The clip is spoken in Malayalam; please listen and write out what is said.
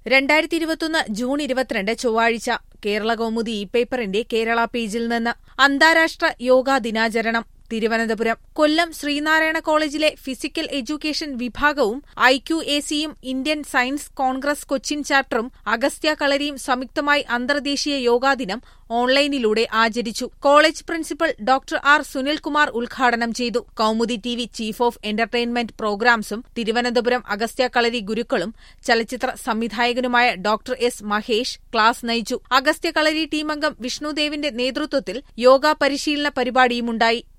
രണ്ടായിരത്തി ഇരുപത്തൊന്ന് ജൂൺ ഇരുപത്തിരണ്ട് ചൊവ്വാഴ്ച കേരള കൗമുദി ഇ പേപ്പറിന്റെ കേരള പേജിൽ നിന്ന് അന്താരാഷ്ട്ര യോഗാ ദിനാചരണം തിരുവനന്തപുരം കൊല്ലം ശ്രീനാരായണ കോളേജിലെ ഫിസിക്കൽ എഡ്യൂക്കേഷൻ വിഭാഗവും ഐ ക്യു എ സിയും ഇന്ത്യൻ സയൻസ് കോൺഗ്രസ് കൊച്ചിൻ ചാപ്റ്ററും അഗസ്ത്യ കളരിയും സംയുക്തമായി അന്തർദേശീയ യോഗാദിനം ഓൺലൈനിലൂടെ ആചരിച്ചു college principal doctor R Sunilkumar ഉദ്ഘാടനം ചെയ്തു Kaumudi T V chief of entertainment പ്രോഗ്രാംസും തിരുവനന്തപുരം അഗസ്ത്യ കളരി ഗുരുക്കളും ചലച്ചിത്ര സംവിധായകനുമായ ഡോക്ടർ എസ് മഹേഷ് ക്ലാസ് നയിച്ചു അഗസ്ത്യ കളരി ടീമംഗം വിഷ്ണുദേവിന്റെ നേതൃത്വത്തിൽ യോഗ പരിശീലന പരിപാടിയുമുണ്ടായി